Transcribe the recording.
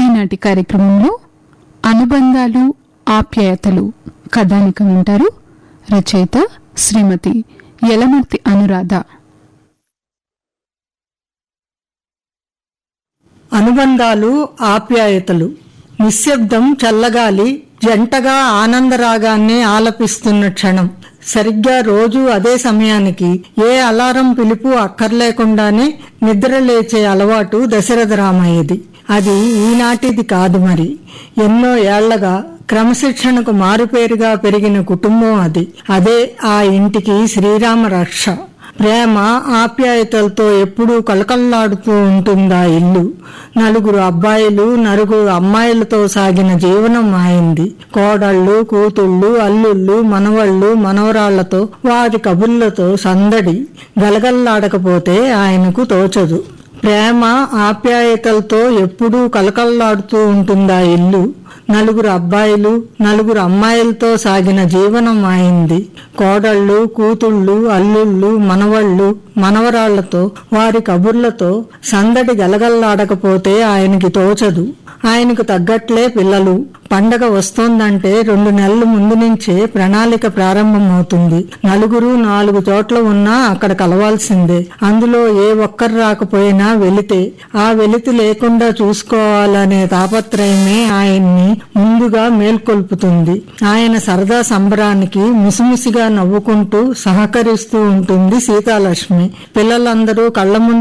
ఈనాటి కార్యక్రమంలో అనుబంధాలు ఆప్యాయతలు కథానిక వింటారు రచయిత శ్రీమతి యలమర్తి అనురాధ అనుబంధాలు ఆప్యాయతలు నిశ్శబ్దం చల్లగాలి జంటగా ఆనందరాగాన్ని ఆలపిస్తున్న క్షణం సరిగ్గా రోజు అదే సమయానికి ఏ అలారం పిలుపు అక్కర్లేకుండానే నిద్ర లేచే అలవాటు దశరథ రామయ్యది అది ఈనాటిది కాదు మరి ఎన్నో ఏళ్లగా క్రమశిక్షణకు మారుపేరుగా పెరిగిన కుటుంబం అది అదే ఆ ఇంటికి శ్రీరామ రక్ష ప్రేమ ఆప్యాయతలతో ఎప్పుడూ కలకల్లాడుతూ ఉంటుందా ఇల్లు నలుగురు అబ్బాయిలు నలుగురు అమ్మాయిలతో సాగిన జీవనం అయింది కోడళ్ళు కూతుళ్ళు అల్లుళ్ళు మనవళ్ళు మనవరాళ్లతో వారి కబుర్లతో సందడి గలగల్లాడకపోతే ఆయనకు తోచదు ప్రేమ ఆప్యాయతలతో ఎప్పుడూ కలకల్లాడుతూ ఉంటుందా ఇల్లు నలుగురు అబ్బాయిలు నలుగురు అమ్మాయిలతో సాగిన జీవనం అయింది కోడళ్ళు కూతుళ్ళు అల్లుళ్ళు మనవళ్ళు మనవరాళ్లతో వారి కబుర్లతో సందడి గలగల్లాడకపోతే ఆయనకి తోచదు ఆయనకు తగ్గట్లే పిల్లలు పండగ వస్తోందంటే రెండు నెలల ముందు నుంచే ప్రణాళిక ప్రారంభమవుతుంది నలుగురు నాలుగు చోట్ల ఉన్నా అక్కడ కలవాల్సిందే అందులో ఏ ఒక్కరు రాకపోయినా వెళితే ఆ వెలితి లేకుండా చూసుకోవాలనే తాపత్రయమే ఆయన్ని ముందుగా మేల్కొల్పుతుంది ఆయన సరదా సంబరానికి ముసిముసిగా నవ్వుకుంటూ సహకరిస్తూ ఉంటుంది సీతాలక్ష్మి పిల్లలందరూ కళ్ళ ముందు